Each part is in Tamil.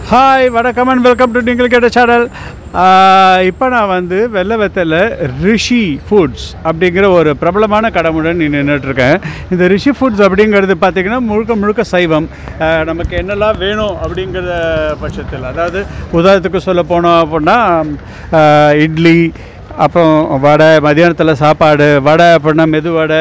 ஹாய் வணக்கம் அண்ட் வெல்கம் டு நீங்கள் கேட்ட சேனல் இப்போ நான் வந்து வெள்ளை வெத்தல ரிஷி ஃபுட்ஸ் அப்படிங்கிற ஒரு பிரபலமான கடமுடன் நீ நின்றுட்டுருக்கேன் இந்த ரிஷி ஃபுட்ஸ் அப்படிங்கிறது பார்த்திங்கன்னா முழுக்க முழுக்க சைவம் ஆஹ் நமக்கு என்னெல்லாம் வேணும் அப்படிங்கிற பட்சத்தில் அதாவது உதாரணத்துக்கு சொல்ல போனோம் அப்படின்னா ஆஹ் இட்லி அப்புறம் வடை மதியானத்தில் சாப்பாடு வடை அப்படின்னா மெது வடை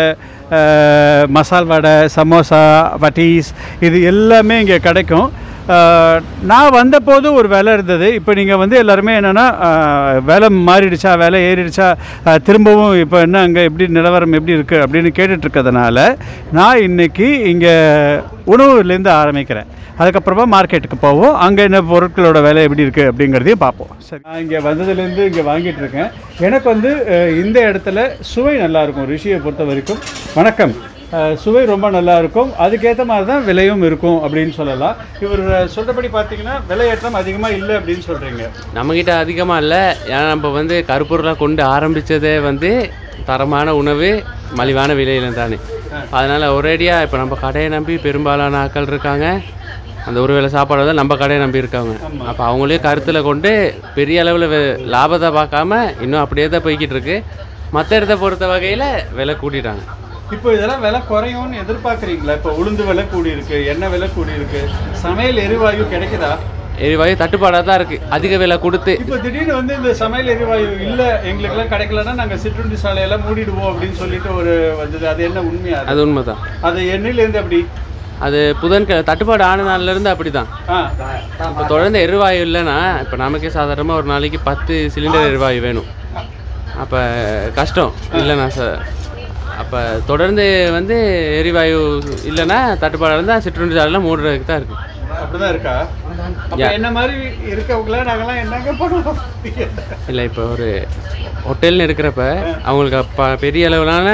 ஆஹ் மசால் வடை சமோசா பட்டீஸ் இது எல்லாமே இங்கே கிடைக்கும் ஆஹ் நான் வந்தபோது ஒரு விலை இருந்தது இப்போ நீங்கள் வந்து எல்லாருமே என்னென்னா விலை மாறிடுச்சா விலை ஏறிடுச்சா ஆஹ் திரும்பவும் இப்போ என்ன அங்கே எப்படி நிலவரம் எப்படி இருக்குது அப்படின்னு கேட்டுட்டு இருக்கிறதுனால நான் இன்னைக்கு இங்கே உணவுலேருந்து ஆரம்பிக்கிறேன் அதுக்கப்புறமா மார்க்கெட்டுக்கு போவோம் அங்கே என்ன பொருட்களோட விலை எப்படி இருக்குது அப்படிங்கிறதையும் பார்ப்போம் சரி நான் இங்கே வந்ததுலேருந்து இங்கே வாங்கிட்டு இருக்கேன் எனக்கு வந்து அஹ், இந்த இடத்துல சுவை நல்லா இருக்கும் ரிஷியை பொறுத்த வரைக்கும் வணக்கம் அஹ், சுவை ரொம்ப நல்லா இருக்கும் அதுக்கேற்ற மாதிரி தான் விலையும் இருக்கும் அப்படின்னு சொல்லலாம் இவர் சொல்கிறபடி பார்த்தீங்கன்னா விலையேற்றம் அதிகமாக இல்லை அப்படின்னு சொல்கிறீங்க நம்மக்கிட்ட அதிகமாக இல்லை ஏன்னா நம்ம வந்து கருப்பொருளாக கொண்டு ஆரம்பித்ததே வந்து தரமான உணவு மலிவான விலையில தானே அதனால் ஒரேடியாக இப்போ நம்ம கடையை நம்பி பெரும்பாலான ஆட்கள் இருக்காங்க அந்த ஒரு வேளை சாப்பாடு தான் நம்ம கடையை நம்பி இருக்காங்க அப்போ அவங்களே கருத்தில் கொண்டு பெரிய அளவில் லாபத்தை பார்க்காம இன்னும் அப்படியே தான் போய்கிட்டு இருக்கு மற்ற இடத்த பொறுத்த வகையில் விலை கூட்டிட்டாங்க இப்போ இதெல்லாம் விலை குறையும்னு எதிர்பார்க்குறீங்களா இப்போ உளுந்து விலை கூடி இருக்கு எண்ணெய் விலை கூடி இருக்கு சமையல் எரிவாயு கிடைக்குதா எரிவாயு தட்டுப்பாடாக தான் இருக்குது அதிக விலை கொடுத்து இப்போ திடீர்னு வந்து இந்த சமையல் எரிவாயு இல்ல எங்களுக்கெல்லாம் கிடைக்கலன்னா நாங்க சிற்றுண்டி சாலையெல்லாம் மூடிடுவோம் அப்படின்னு சொல்லிட்டு ஒரு வந்தது அது என்ன உண்மையா அது? அது உண்மைதான் அது எண்ணெயிலேருந்து அப்படி அது புதன்கிழமை தட்டுப்பாடு ஆன நாள்லேருந்து அப்படி தான் ஆ இப்போ தொடர்ந்து எரிவாயு இல்லைன்னா இப்போ நமக்கே சாதாரணமாக ஒரு நாளைக்கு பத்து சிலிண்டர் எரிவாயு வேணும் அப்போ கஷ்டம் இல்லைண்ணா சார் அப்போ தொடர்ந்து வந்து எரிவாயு இல்லைன்னா தட்டுப்பாடு இருந்தால் சிற்றுண்டி சாலையில் மூடுறதுக்கு தான் இருக்குது அப்படிதான் இருக்கா அப்ப Yeah. என்ன மாதிரி இருக்கவங்கள நாங்கெல்லாம் என்னங்க பண்ணுவோம் இல்லை இப்போ ஒரு ஹோட்டல்னு இருக்கிறப்ப அவங்களுக்கு அப்ப பெரிய அளவிலான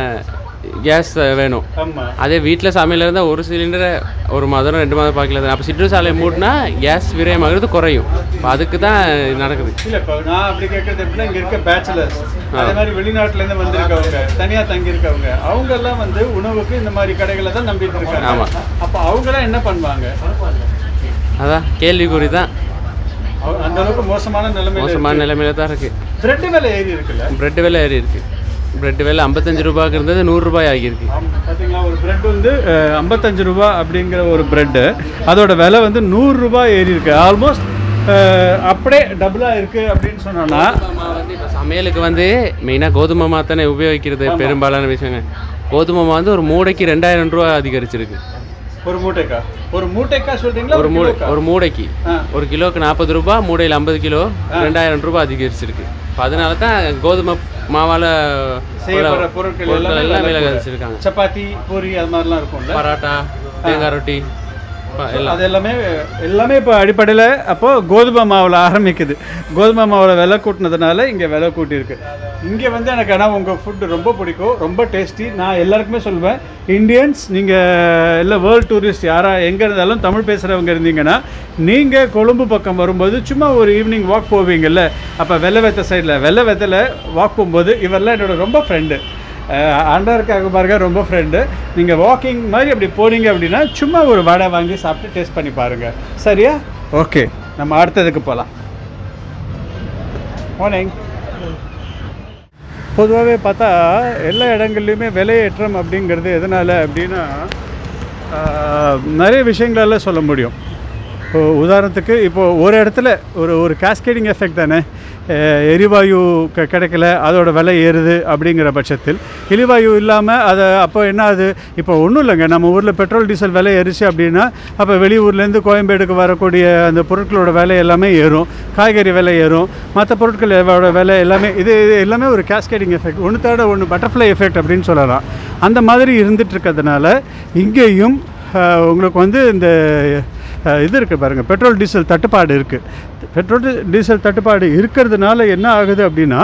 கேஸ் வேணும் ஆமா அதே வீட்டில் சமையல் இருந்தால் ஒரு சிலிண்டரை ஒரு மாதம் ரெண்டு மாதம் பார்க்கல அப்போ சிற்று சாலையை மூட்டினா கேஸ் விரயமாகிறது குறையும் இப்போ அதுக்கு தான் நடக்குது இல்ல இப்போ நான் அப்படி கேட்கறது எப்படின்னா இங்க இருக்க பேச்சுலர்ஸ் அதே மாதிரி வெளிநாட்டுல இருந்து வந்திருக்கவங்க தனியா தங்கி இருக்கவங்க அவங்க எல்லாம் வந்து உணவுக்கு இந்த மாதிரி கடைகளை தான் நம்பிட்டு இருக்காங்க ஆமா. அப்ப அவங்க எல்லாம் என்ன பண்ணுவாங்க அதான் கேள்விக்குறி தான் அவ- அந்த அளவுக்கு மோசமான நிலைமையில மோசமான நிலைமையில தான் இருக்குது பிரெட் விலை ஏறி இருக்குல்ல பிரெட் விலை ஏறி இருக்கு பிரெட் விலை ஐம்பத்தஞ்சு ரூபாய்க்கு இருந்தது நூறுரூபாய் ஆகியிருக்கு ஆமா, பாத்தீங்களா ஒரு பிரெட் வந்து அஹ், 55 ரூபா அப்படிங்கிற ஒரு பிரெட்டு அதோட விலை வந்து நூறு ரூபாய் ஏறி இருக்கு ஆல்மோஸ்ட் அப்படியே டபுளா இருக்கு அப்படின்னு சொன்னோம்னா வந்து இப்போ சமையலுக்கு வந்து மெயினாக கோதுமை மாவு தானே உபயோகிக்கிறது பெரும்பாலான விஷயங்க கோதுமை மாவு வந்து ஒரு மூடைக்கு ரெண்டாயிரம் ரூபா அதிகரிச்சிருக்கு ஒரு மூட்டைக்கா ஒரு மூட்டைக்கா சொல்றீங்களா ஒரு மூடை கிலோக்கா? ஒரு மூடைக்கு ஆ. ஒரு கிலோக்கு நாற்பது ரூபா மூடையில் ஐம்பது கிலோ ரெண்டாயிரம் ரூபாய் அதிகரிச்சிருக்கு இப்போ அதனால தான் கோதுமை மாவால் செய்யப்படுற பொருட்கள் எல்லாமே எல்லாம் விலை விலை கூட. அதிகரிச்சிருக்காங்க சப்பாத்தி பூரி அது மாதிரிலாம் இருக்கும்ல பரோட்டா தேங்காய் ரொட்டி ப- எல்லாம் அது எல்லாமே எல்லாமே இப்போ அடிப்படையில் அப்போ கோதுமை மாவில் ஆரம்பிக்குது கோதுமை மாவில் விலை கூட்டினதுனால இங்கே விலை கூட்டியிருக்கு இங்கே வந்து எனக்கு ஆனால் உங்கள் ஃபுட்டு ரொம்ப பிடிக்கும் ரொம்ப டேஸ்டி நான் எல்லாருக்குமே சொல்லுவேன் இந்தியன்ஸ் நீங்கள் இல்லை வேர்ல்டு டூரிஸ்ட் யாரா எங்கே இருந்தாலும் தமிழ் பேசுகிறவங்க இருந்தீங்கன்னா நீங்கள் கொழும்பு பக்கம் வரும்போது சும்மா ஒரு ஈவினிங் வாக் போவீங்கல்ல அப்போ வெள்ளை வெத்த சைடில் வெள்ளை வெத்தல வாக் போகும்போது இவரெல்லாம் என்னோட ரொம்ப ஃப்ரெண்டு அண்டருக்காக பாருங்க ரொம்ப ஃப்ரெண்டு நீங்கள் வாக்கிங் மாதிரி அப்படி போனீங்க அப்படின்னா சும்மா ஒரு வடை வாங்கி சாப்பிட்டு டேஸ்ட் பண்ணி பாருங்க சரியா ஓகே நம்ம அடுத்ததுக்கு போகலாம் மார்னிங் பொதுவாகவே பார்த்தா எல்லா இடங்கள்லையுமே விலையேற்றம் அப்படிங்கிறது எதனால் அப்படின்னா ஆஹ், நிறைய விஷயங்களால சொல்ல முடியும் இப்போ உதாரணத்துக்கு இப்போ ஒரு இடத்துல ஒரு ஒரு காஸ்கேடிங் எஃபெக்ட் தானே அஹ் எரிவாயு க கிடைக்கல அதோட விலை ஏறுது அப்படிங்கிற பட்சத்தில் எரிவாயு இல்லாமல் அதை அப்போ என்ன ஆகுது இப்போ ஒன்றும் இல்லைங்க நம்ம ஊரில் பெட்ரோல் டீசல் விலை ஏறிச்சு அப்படின்னா அப்போ வெளியூர்லேருந்து கோயம்பேடுக்கு வரக்கூடிய அந்த பொருட்களோட விலை எல்லாமே ஏறும் காய்கறி விலை ஏறும் மற்ற பொருட்களோட விலை எல்லாமே இது இது எல்லாமே ஒரு கேஸ்கேடிங் எஃபெக்ட் ஒன்று தவிர ஒன்று பட்டர்ஃப்ளை எஃபெக்ட் அப்படின்னு சொல்லலாம் அந்த மாதிரி இருந்துட்டு இருக்கிறதுனால இங்கேயும் அஹ், உங்களுக்கு வந்து இந்த அஹ், இது இருக்குது பாருங்கள் பெட்ரோல் டீசல் தட்டுப்பாடு இருக்குது பெட்ரோல் டி- டீசல் தட்டுப்பாடு இருக்கிறதுனால என்ன ஆகுது அப்படின்னா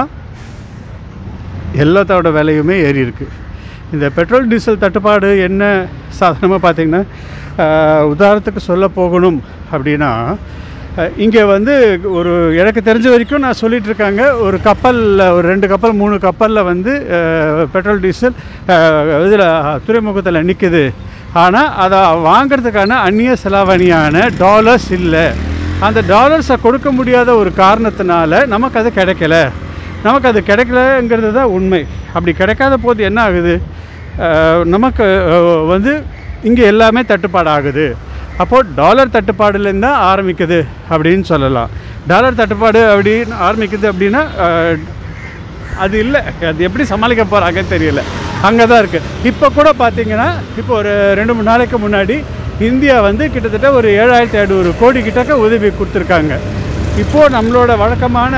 எல்லாத்தோட விலையுமே ஏறி இருக்கு இந்த பெட்ரோல் டீசல் தட்டுப்பாடு என்ன சாதாரணமாக பார்த்தீங்கன்னா அஹ், உதாரணத்துக்கு சொல்ல போகணும் அப்படின்னா இங்கே வந்து ஒரு எனக்கு தெரிஞ்ச வரைக்கும் நான் சொல்லிட்டு இருக்காங்க ஒரு கப்பலில் ஒரு ரெண்டு கப்பல் மூணு கப்பலில் வந்து அஹ், பெட்ரோல் டீசல் இதில் துறைமுகத்தில் நிற்குது ஆனால் அதை வாங்குறதுக்கான அந்நிய செலாவணியான டாலர்ஸ் இல்லை அந்த டாலர்ஸை கொடுக்க முடியாத ஒரு காரணத்தினால நமக்கு அது கிடைக்கல நமக்கு அது கிடைக்கலங்கிறது தான் உண்மை அப்படி கிடைக்காத போது என்ன ஆகுது அஹ், நமக்கு அஹ், வந்து இங்கே எல்லாமே தட்டுப்பாடு ஆகுது அப்போது டாலர் தட்டுப்பாடுலேருந்து தான் ஆரம்பிக்குது அப்படின்னு சொல்லலாம் டாலர் தட்டுப்பாடு அப்படின்னு ஆரம்பிக்குது அப்படின்னா அஹ், அது இல்லை அது எப்படி சமாளிக்க போகிறாங்கன்னு தெரியல அங்கே தான் இருக்குது இப்போ கூட பார்த்தீங்கன்னா இப்போ ஒரு ரெண்டு மூணு நாளைக்கு முன்னாடி இந்தியா வந்து கிட்டத்தட்ட ஒரு ஏழாயிரத்தி ஐநூறு கோடி கிட்டக்க உதவி கொடுத்துருக்காங்க இப்போது நம்மளோட வழக்கமான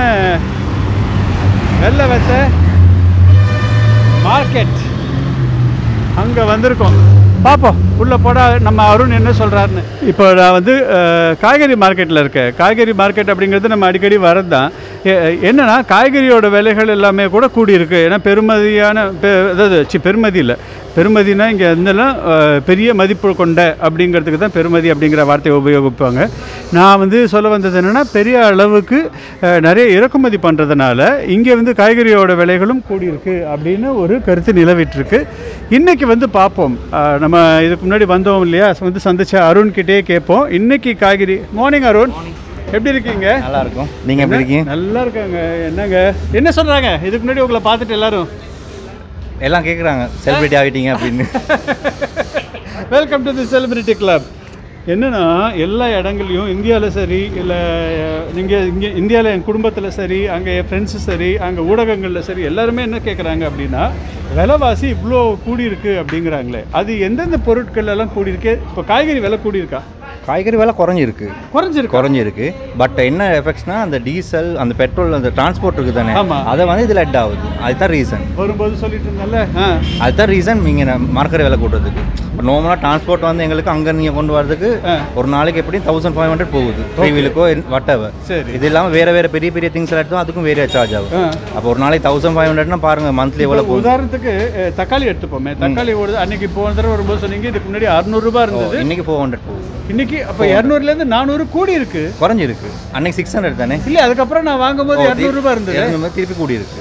வெள்ளை வெத்த மார்க்கெட் அங்கே வந்திருக்கோம் பார்ப்போம் உள்ளே போடா நம்ம அருண் என்ன சொல்கிறாருன்னு இப்போ நான் வந்து அஹ், காய்கறி மார்க்கெட்டில் இருக்கேன் காய்கறி மார்க்கெட் அப்படிங்கிறது நம்ம அடிக்கடி வரது தான் என்னென்னா காய்கறியோட விலைகள் எல்லாமே கூட கூடியிருக்கு ஏன்னா பெருமதியான பெ- அதாவது சி பெருமதி இல்லை பெருமதினா இங்கே இருந்தெல்லாம் அஹ், பெரிய மதிப்பு கொண்ட அப்படிங்கிறதுக்கு தான் பெருமதி அப்படிங்கிற வார்த்தையை உபயோகிப்பாங்க நான் வந்து சொல்ல வந்தது என்னென்னா பெரிய அளவுக்கு அஹ், நிறைய இறக்குமதி பண்ணுறதுனால இங்கே வந்து காய்கறியோட விலைகளும் கூடியிருக்கு அப்படின்னு ஒரு கருத்து நிலவிட்டிருக்கு இன்னைக்கு வந்து பார்ப்போம் அஹ், நம்ம இதுக்கு முன்னாடி வந்தோம் இல்லையா வந்து சந்திச்ச அருண் கிட்டே கேட்போம் இன்னைக்கு காய்கறி மார்னிங் அருண் எப்படி இருக்கீங்க நல்லா இருக்கும் நீங்க எப்படி இருக்கீங்க நல்லா இருக்காங்க என்னங்க என்ன சொல்றாங்க இதுக்கு முன்னாடி உங்களை பார்த்துட்டு எல்லாரும் எல்லாம் கேக்குறாங்க செலிபிரிட்டி ஆகிட்டீங்க அப்படின்னு welcome to the celebrity club என்னன்னா எல்லா இடங்கள்லையும் இந்தியாவில் சரி இல்லை நீங்கள் இங்கே இந்தியாவில் என் குடும்பத்தில் சரி அங்கே என் ஃப்ரெண்ட்ஸு சரி அங்கே ஊடகங்களில் சரி எல்லாருமே என்ன கேட்குறாங்க அப்படின்னா விலைவாசி இவ்வளோ கூடியிருக்கு அப்படிங்கிறாங்களே அது எந்தெந்த பொருட்கள் எல்லாம் கூடியிருக்கு இப்போ காய்கறி விலை கூடியிருக்கா காய்கறி விலை குறைஞ்சிருக்கு குறைஞ்சிருக்கு குறைஞ்சிருக்கு பட் என்ன எஃபெக்ட்ஸ்னா அந்த டீசல் அந்த பெட்ரோல் அந்த டிரான்ஸ்போர்ட் இருக்கு தானே ஆமா. அதை வந்து இதில் அட் ஆகுது அதுதான் ரீசன் வரும்போது சொல்லிட்டு இருந்தேன்ல ஆ அதுதான் ரீசன் நீங்கள் மார்க்கெட் விலை கூட்டுறதுக்கு நார்மலாக டிரான்ஸ்போர்ட் வந்து எங்களுக்கு அங்கே நீங்கள் கொண்டு வரதுக்கு ஆ. ஒரு நாளைக்கு எப்படியும் தௌசண்ட் ஃபைவ் ஹண்ட்ரட் போகுது த்ரீ வீலுக்கோ வாட் எவர் சரி இது இல்லாமல் வேற வேற பெரிய பெரிய திங்ஸ் எடுத்தோம் அதுக்கும் வேற சார்ஜ் ஆகும் ஆ. அப்போ ஒரு நாளைக்கு தௌசண்ட் ஃபைவ் ஹண்ட்ரட்னா பாருங்க மந்த்லி எவ்வளோ இப்போ போகுது உதாரணத்துக்கு அஹ், தக்காளி எடுத்துப்போமே தக்காளி ஓடுது அன்னைக்கு போன தடவை வரும்போது சொன்னீங்க இதுக்கு முன்னாடி அறுநூறுபா இருந்தது இன்னைக்கு ஃபோர் ஹண்ட்ரட் போகுது இன்னைக்கு அப்போ இரநூறுலேருந்து நானூறு கூடி இருக்கு குறைஞ்சிருக்கு அன்னைக்கு சிக்ஸ் ஹண்ட்ரட் தானே இல்ல அதுக்கப்புறம் நான் வாங்கும்போது இரநூறுபா இருந்தது இருநூறு திருப்பி கூடி இருக்கு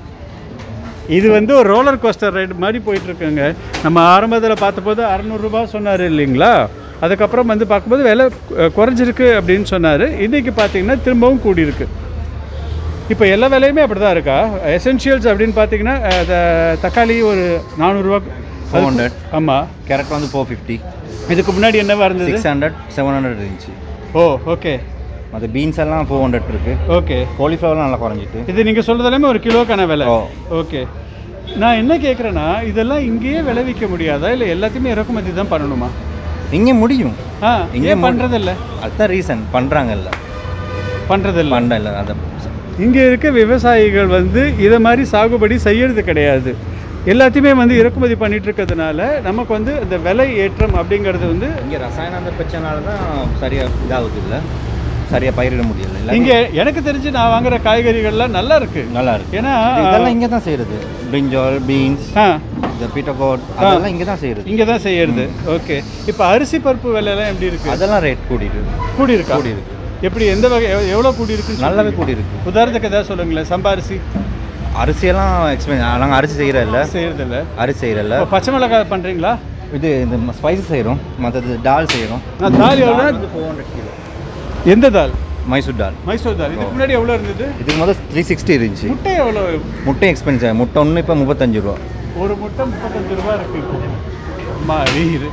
இது வந்து ஒரு ரோலர் கோஸ்டர் ரைடு மாதிரி போயிட்டு இருக்குங்க நம்ம ஆரம்பத்தில் பார்த்தபோது அறநூறுபா சொன்னார் இல்லைங்களா அதுக்கப்புறம் வந்து பார்க்கும்போது விலை அஹ், குறைஞ்சிருக்கு அப்படின்னு சொன்னார் இன்னைக்கு பார்த்தீங்கன்னா திரும்பவும் கூடியிருக்கு இப்போ எல்லா விலையுமே அப்படி தான் இருக்கா எசென்ஷியல்ஸ் அப்படின்னு பார்த்தீங்கன்னா அஹ், த- தக்காளி ஒரு நானூறுரூவா 400. ஆமாம் கேரட் வந்து ஃபோர் ஃபிஃப்டி இதுக்கு முன்னாடி என்னவா இருந்தது சிக்ஸ் ஹண்ட்ரட் செவன் ஹண்ட்ரட் இருந்துச்சு ஓ ஓகே மற்ற பீன்ஸ் எல்லாம் ஃபோர் ஹண்ட்ரட் இருக்கு ஓகே காலிஃப்ளவர்லாம் நல்லா குறைஞ்சிட்டு இது நீங்கள் சொல்கிறது எல்லாமே ஒரு கிலோக்கான விலை ஓ. ஓகே நான் என்ன கேட்குறேன்னா இதெல்லாம் இங்கேயே விளைவிக்க முடியாதா இல்லை எல்லாத்தையுமே இறக்குமதி தான் பண்ணணுமா இங்கே முடியும் ஆ இங்கே ஏன் பண்ணுறதில்ல அதுதான் ரீசன் பண்ணுறாங்கல்ல பண்ணுறதில்ல பண்ணல அதை இங்கே இருக்க விவசாயிகள் வந்து இதை மாதிரி சாகுபடி செய்யறது கிடையாது எல்லாத்தையுமே வந்து இறக்குமதி பண்ணிட்டு இருக்கிறதுனால நமக்கு வந்து இந்த விலை ஏற்றம் அப்படிங்கிறது வந்து இங்கே ரசாயன அந்த பிரச்சனால தான் சரியாக இதாகுது இல்லை சரியாக பயிரிட முடியல இல்லை இங்கே எனக்கு தெரிஞ்சு நான் வாங்குற காய்கறிகள்லாம் நல்லா இருக்கு நல்லா இருக்கு ஏன்னா இதெல்லாம் இங்கே தான் செய்கிறது பிரிஞ்சால் பீன்ஸ் ஆ இந்த பீட்டகோட் அதெல்லாம் இங்கே தான் செய்கிறது இங்கே தான் செய்யறது ஓகே இப்போ அரிசி பருப்பு விலையெல்லாம் எப்படி இருக்கு அதெல்லாம் ரேட் கூடிட்டு கூடி இருக்கா கூடி இருக்கு எப்படி எந்த வகை எவ்- எவ்வளவு கூடி இருக்குன்னு நல்லாவே சொல்றீங்க? கூடி இருக்கு உதாரணத்துக்கு ஏதாவது சொல்லுங்களேன் சம்பா அரிசி அரிசியெல்லாம் எக்ஸ்பென்ஸ் நாங்கள் அரிசி செய்கிறதில்ல செய்யறது இல்ல அரிசி செய்கிறதில்ல இப்போ பச்சை மிளகாய் பண்றீங்களா இது இந்த ஸ்பைசஸ் செய்கிறோம் மற்றது டால் செய்கிறோம் நான் தால் எவ்வளோ ஃபோர் ஹண்ட்ரட் கிலோ எந்த தால் மைசூர் டால் மைசூர் தால் இதுக்கு முன்னாடி எவ்வளோ இருந்தது இதுக்கு முதல் த்ரீ சிக்ஸ்டி இருந்துச்சு முட்டை எவ்வளோ முட்டை எக்ஸ்பென்சிவ் முட்டை ஒன்று இப்போ முப்பத்தஞ்சு ரூபா ஒரு முட்டை முப்பத்தஞ்சு ரூபா இருக்கு மாறி இரு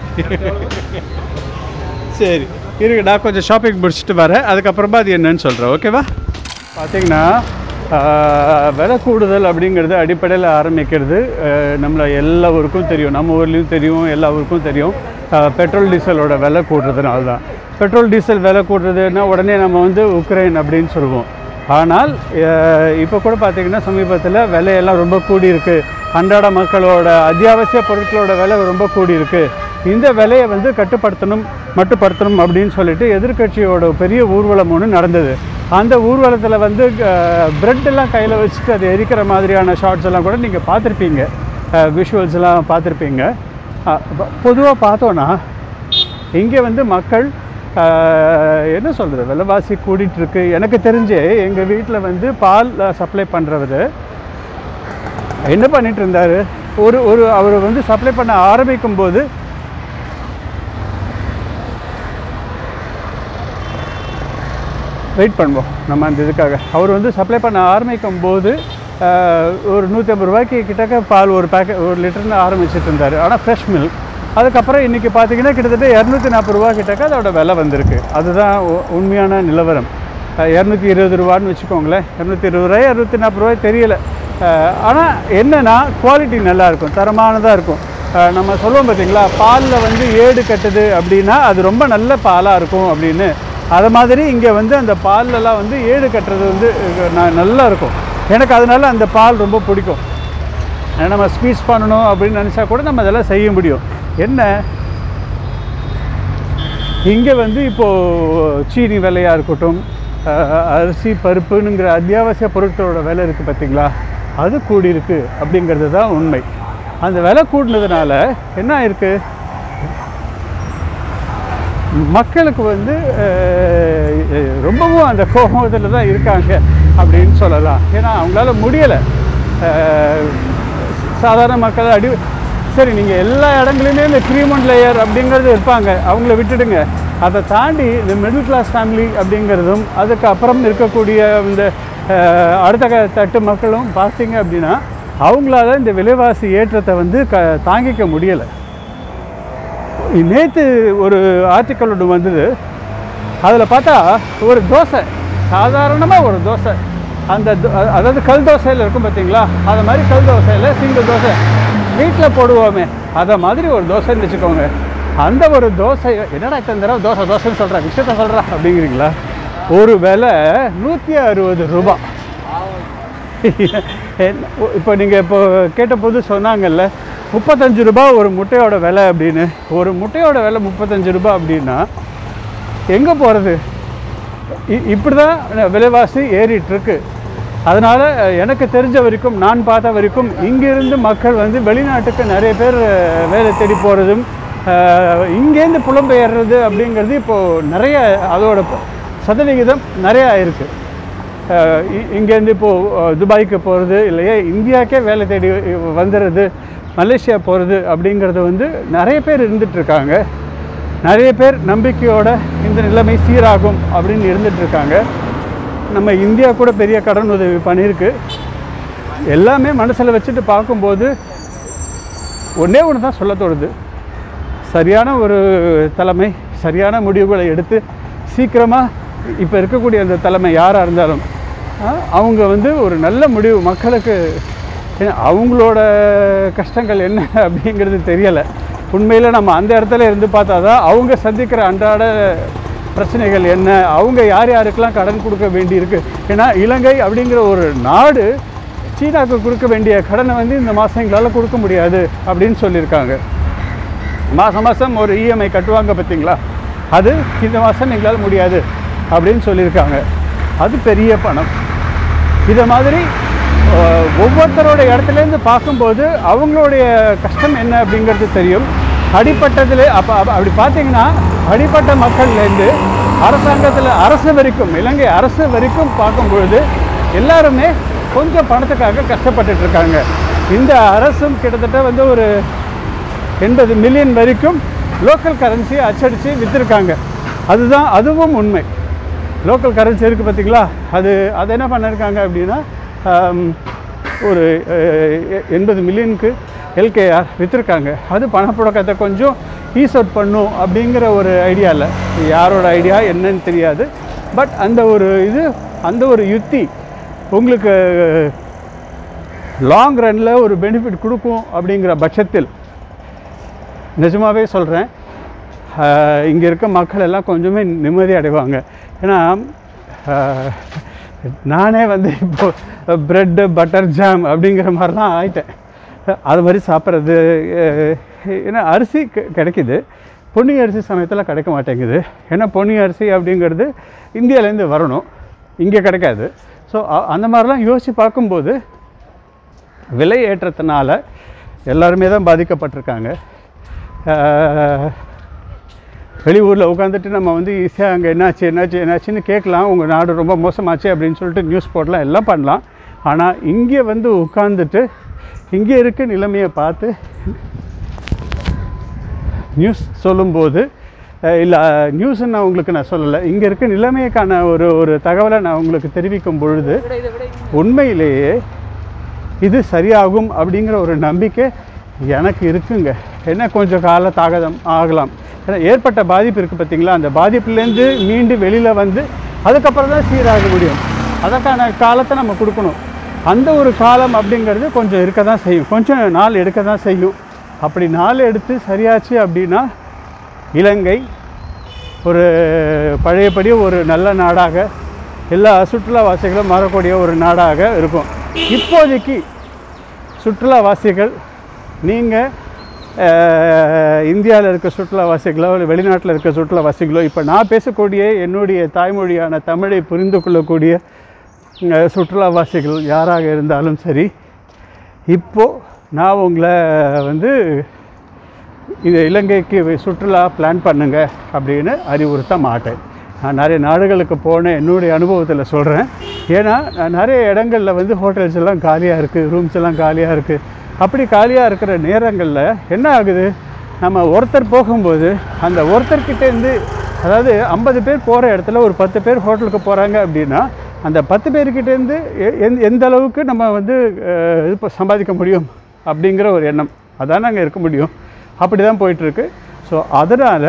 சரி இருக்கு நான் கொஞ்சம் ஷாப்பிங் முடிச்சுட்டு வரேன் அதுக்கப்புறமா அது என்னன்னு சொல்கிறேன் ஓகேவா பார்த்தீங்கன்னா ஆஹ், விலை கூடுதல் அப்படிங்கிறது அடிப்படையில் ஆரம்பிக்கிறது ஆஹ், நம்மள எல்லா ஊருக்கும் தெரியும் நம்ம ஊர்லேயும் தெரியும் எல்லா ஊருக்கும் தெரியும் ஆஹ், பெட்ரோல் டீசலோட விலை கூடுறதுனால தான் பெட்ரோல் டீசல் விலை கூடுறதுன்னா உடனே நம்ம வந்து உக்ரைன் அப்படின்னு சொல்லுவோம் ஆனால் இப்போ கூட பார்த்தீங்கன்னா சமீபத்தில் விலையெல்லாம் ரொம்ப கூடி இருக்கு அன்றாட மக்களோட அத்தியாவசிய பொருட்களோட விலை ரொம்ப கூடி இருக்கு இந்த விலையை வந்து கட்டுப்படுத்தணும் மட்டுப்படுத்தணும் அப்படின்னு சொல்லிட்டு எதிர்க்கட்சியோட பெரிய ஊர்வலம் ஒன்று நடந்தது அந்த ஊர்வலத்தில் வந்து பிரெட் எல்லாம் கையில் வச்சுட்டு அதை எரிக்கிற மாதிரியான ஷார்ட்ஸ் எல்லாம் கூட நீங்கள் பார்த்துருப்பீங்க விஷுவல்ஸ் எல்லாம் பார்த்துருப்பீங்க பொதுவாக பார்த்தோன்னா இங்கே வந்து மக்கள் ஆஹ், என்ன சொல்கிறது விலைவாசி கூடிட்டு இருக்கு எனக்கு தெரிஞ்சு எங்கள் வீட்டில் வந்து பால் சப்ளை பண்ணுறவர் என்ன பண்ணிட்டு இருந்தார் ஒரு ஒரு அவர் வந்து சப்ளை பண்ண ஆரம்பிக்கும் போது வெயிட் பண்ணுவோம் நம்ம அந்த இதுக்காக அவர் வந்து சப்ளை பண்ண ஆரம்பிக்கும் போது ஆஹ், ஒரு நூற்றி ஐம்பது ரூபாய்க்கு கிட்டக்க பால் ஒரு பேக்கெட் ஒரு லிட்டர்னு ஆரம்பிச்சிட்டு இருந்தார் ஆனால் ஃப்ரெஷ் மில்க் அதுக்கப்புறம் இன்றைக்கி பார்த்தீங்கன்னா கிட்டத்தட்ட இரநூத்தி நாற்பது ரூபா கிட்டக்க அதோட விலை வந்திருக்கு அதுதான் உ- உண்மையான நிலவரம் இரநூத்தி இருபது ரூபான்னு வச்சுக்கோங்களேன் இரநூத்தி இருபது ரூபாய் இரநூத்தி நாற்பது ரூபாய் தெரியல ஆனால் என்னென்னா குவாலிட்டி நல்லா இருக்கும் தரமானதாக இருக்கும் அஹ் நம்ம சொல்லுவோம் பார்த்தீங்களா பாலில் வந்து ஏடு கட்டுது அப்படின்னா அது ரொம்ப நல்ல பாலாக இருக்கும் அப்படின்னு அது மாதிரி இங்கே வந்து அந்த பால்லலாம் வந்து ஏடு கட்டுறது வந்து அஹ், ந- நல்லா இருக்கும் எனக்கு அதனால அந்த பால் ரொம்ப பிடிக்கும் ஏன்னா நம்ம ஸ்பீச் பண்ணணும் அப்படின்னு நினச்சா கூட நம்ம அதெல்லாம் செய்ய முடியும் என்ன இங்கே வந்து இப்போது சீனி விலையாக இருக்கட்டும் அஹ், அரிசி பருப்புங்கிற அத்தியாவசிய பொருட்களோட விலை இருக்குது பார்த்தீங்களா அது கூடியிருக்கு அப்படிங்கிறது தான் உண்மை அந்த விலை கூடினதுனால என்ன ஆயிருக்கு மக்களுக்கு வந்து அஹ், அஹ், ரொம்பவும் அந்த கோபத்தில் தான் இருக்காங்க அப்படின்னு சொல்லலாம் ஏன்னா அவங்களால முடியலை சாதாரண மக்கள் அடி சரி நீங்கள் எல்லா இடங்களையுமே இந்த க்ரீமன் லேயர் அப்படிங்கிறது இருப்பாங்க அவங்கள விட்டுடுங்க அதை தாண்டி இந்த மிடில் கிளாஸ் ஃபேமிலி அப்படிங்கிறதும் அதுக்கு அப்புறம் இருக்கக்கூடிய இந்த அஹ், அடுத்த க- தட்டு மக்களும் பார்த்தீங்க அப்படின்னா அவங்களால இந்த விலைவாசி ஏற்றத்தை வந்து க தாங்கிக்க முடியலை நேற்று ஒரு ஆர்டிக்கல் ஒன்று வந்தது அதில் பார்த்தா ஒரு தோசை சாதாரணமாக ஒரு தோசை அந்த தோ- அ- அதாவது கல் தோசையில் இருக்கும் பார்த்தீங்களா அது மாதிரி கல் தோசையில் சிங்கிள் தோசை வீட்டில் போடுவோமே அதை மாதிரி ஒரு தோசைன்னு வச்சுக்கோங்க அந்த ஒரு தோசை என்னடா இத்தனை தடவை தோசை தோசைன்னு சொல்கிறா விஷயத்த சொல்கிறா அப்படிங்கிறீங்களா ஒரு விலை நூற்றி அறுபது ரூபாய் என்ன- இப்போ நீங்கள் இப்போ கேட்டபோது சொன்னாங்கல்ல முப்பத்தஞ்சு ரூபாய் ஒரு முட்டையோட விலை அப்படின்னு ஒரு முட்டையோட விலை முப்பத்தஞ்சு ரூபாய் அப்படின்னா எங்கே போகிறது இப்படி தான் விலைவாசி ஏறிட்டு இருக்கு அதனால் எனக்கு தெரிஞ்ச வரைக்கும் நான் பார்த்த வரைக்கும் இங்கிருந்து மக்கள் வந்து வெளிநாட்டுக்கு நிறைய பேர் அஹ், வேலை தேடி போகிறதும் இங்கேருந்து புலம்பெயர்றது அப்படிங்கிறது இப்போது நிறைய அதோட ப- சதவிகிதம் நிறையா இருக்குது இங்கேருந்து இப்போது துபாய்க்கு போகிறது இல்லையா இந்தியாவுக்கே வேலை தேடி வந்துடுறது மலேசியா போகிறது அப்படிங்கிறது வந்து நிறைய பேர் இருந்துட்டு இருக்காங்க நிறைய பேர் நம்பிக்கையோட இந்த நிலைமை சீராகும் அப்படின்னு இருந்துட்டு இருக்காங்க நம்ம இந்தியா கூட பெரிய கடன் உதவி பண்ணியிருக்கு எல்லாமே மனசில் வச்சுட்டு பார்க்கும்போது ஒன்றே ஒன்று தான் சொல்ல தோணுது சரியான ஒரு தலைமை சரியான முடிவுகளை எடுத்து சீக்கிரமாக இப்போ இருக்கக்கூடிய அந்த தலைமை யாராக இருந்தாலும் ஆ, அவங்க வந்து ஒரு நல்ல முடிவு மக்களுக்கு ஏன்னா, அவங்களோட கஷ்டங்கள் என்ன அப்படிங்கிறது தெரியலை உண்மையில் நம்ம அந்த இடத்துல இருந்து பார்த்தா தான் அவங்க சந்திக்கிற அன்றாட பிரச்சனைகள் என்ன அவங்க யார் யாருக்கெல்லாம் கடன் கொடுக்க வேண்டியிருக்கு ஏன்னா இலங்கை அப்படிங்கிற ஒரு நாடு சீனாவுக்கு கொடுக்க வேண்டிய கடனை வந்து இந்த மாதம் எங்களால் கொடுக்க முடியாது அப்படின்னு சொல்லியிருக்காங்க மாதம் மாதம் ஒரு இஎம்ஐ கட்டுவாங்க பார்த்தீங்களா அது இந்த மாதம் எங்களால் முடியாது அப்படின்னு சொல்லியிருக்காங்க அது பெரிய பணம் இதை மாதிரி அஹ், ஒவ்வொருத்தரோட இடத்துலேருந்து பார்க்கும்போது அவங்களுடைய கஷ்டம் என்ன அப்படிங்கிறது தெரியும் அடிப்பட்டதில் அப்போ அப்படி பார்த்தீங்கன்னா அடிப்பட்ட மக்கள்லேருந்து அரசாங்கத்தில் அரசு வரைக்கும் இலங்கை அரசு வரைக்கும் பார்க்கும்பொழுது எல்லாருமே கொஞ்சம் பணத்துக்காக கஷ்டப்பட்டுட்டு இருக்காங்க இந்த அரசும் கிட்டத்தட்ட வந்து ஒரு எண்பது மில்லியன் வரைக்கும் லோக்கல் கரன்சியை அச்சடித்து விற்றுருக்காங்க அதுதான் அதுவும் உண்மை லோக்கல் கரன்சி இருக்குது பார்த்தீங்களா அது அதை என்ன பண்ணியிருக்காங்க அப்படின்னா ஆம், ஒரு அஹ், எண்பது மில்லியனுக்கு எல்கேஆர் விற்றுருக்காங்க அது பணப்புழக்கத்தை கொஞ்சம் ஈஸ் அவுட் பண்ணும் அப்படிங்கிற ஒரு ஐடியா இல்லை யாரோட ஐடியா என்னன்னு தெரியாது பட் அந்த ஒரு இது அந்த ஒரு யுத்தி உங்களுக்கு லாங் ரன்னில் ஒரு பெனிஃபிட் கொடுக்கும் அப்படிங்கிற பட்சத்தில் நிஜமாவே சொல்கிறேன் இங்கே இருக்க மக்கள் எல்லாம் கொஞ்சமே நிம்மதி அடைவாங்க ஏன்னா ஆஹ், நானே வந்து இப்போ ப்ரெட்டு பட்டர் ஜாம் அப்படிங்கிற மாதிரிலாம் ஆயிட்டேன் அது மாதிரி சாப்பிட்றது ஏன்னா அரிசி கி- கிடைக்குது பொன்னி அரிசி சமயத்தில் கிடைக்க மாட்டேங்குது ஏன்னா பொன்னி அரிசி அப்படிங்கிறது இந்தியாவிலேருந்து வரணும் இங்கே கிடைக்காது ஸோ அந்த மாதிரிலாம் யோசித்து பார்க்கும்போது விலை ஏற்றத்தினால எல்லாருமே தான் பாதிக்கப்பட்டிருக்காங்க ஆஹ், வெளியூரில் உட்காந்துட்டு நம்ம வந்து ஈஸியாக அங்கே என்னாச்சு என்னாச்சு என்னாச்சுன்னு கேட்கலாம் உங்கள் நாடு ரொம்ப மோசமாச்சு அப்படின்னு சொல்லிட்டு நியூஸ் போடலாம் எல்லாம் பண்ணலாம் ஆனால் இங்கே வந்து உட்காந்துட்டு இங்கே இருக்க நிலைமையை பார்த்து நியூஸ் சொல்லும்போது இல்லை நியூஸ்ன்னு நான் உங்களுக்கு நான் சொல்லலை இங்கே இருக்க நிலைமைக்கான ஒரு ஒரு தகவலை நான் உங்களுக்கு தெரிவிக்கும் பொழுது உண்மையிலேயே இது சரியாகும் அப்படிங்கிற ஒரு நம்பிக்கை எனக்கு இருக்குங்க என்ன கொஞ்சம் கால தாகதம் ஆகலாம் ஏன்னா ஏற்பட்ட பாதிப்பு இருக்குது பார்த்தீங்களா அந்த பாதிப்புலேருந்து மீண்டு வெளியில் வந்து அதுக்கப்புறம் தான் சீராக முடியும் அதற்கான காலத்தை நம்ம கொடுக்கணும் அந்த ஒரு காலம் அப்படிங்கிறது கொஞ்சம் இருக்க தான் செய்யும் கொஞ்சம் நாள் எடுக்க தான் செய்யும் அப்படி நாள் எடுத்து சரியாச்சு அப்படின்னா இலங்கை ஒரு பழையபடி ஒரு நல்ல நாடாக எல்லா சுற்றுலாவாசிகளும் மாறக்கூடிய ஒரு நாடாக இருக்கும் இப்போதைக்கு சுற்றுலாவாசிகள் நீங்கள் இந்தியாவில் இருக்க சுற்றுலாவாசிகளோ இல்லை வெளிநாட்டில் இருக்க சுற்றுலாவாசிகளோ இப்போ நான் பேசக்கூடிய என்னுடைய தாய்மொழியான தமிழை புரிந்து கொள்ளக்கூடிய அஹ், சுற்றுலாவாசிகள் யாராக இருந்தாலும் சரி இப்போது நான் உங்களை வந்து இந்த இலங்கைக்கு சுற்றுலா பிளான் பண்ணுங்க அப்படின்னு அறிவுறுத்த மாட்டேன் நான் நிறைய நாடுகளுக்கு போனேன் என்னுடைய அனுபவத்தில் சொல்கிறேன் ஏன்னா நான் நிறைய இடங்களில் வந்து ஹோட்டல்ஸ் எல்லாம் காலியாக இருக்குது ரூம்ஸ் எல்லாம் காலியாக இருக்குது அப்படி காலியாக இருக்கிற நேரங்களில் என்ன ஆகுது நம்ம ஒருத்தர் போகும்போது அந்த ஒருத்தர்கிட்டேருந்து அதாவது ஐம்பது பேர் போகிற இடத்துல ஒரு பத்து பேர் ஹோட்டலுக்கு போகிறாங்க அப்படின்னா அந்த பத்து பேர்கிட்டேருந்து எ- எந்த எந்த அளவுக்கு நம்ம வந்து அஹ், இது ப- சம்பாதிக்க முடியும் அப்படிங்கிற ஒரு எண்ணம் அதான் அங்கே இருக்க முடியும் அப்படி தான் போயிட்டுருக்கு ஸோ அதனால்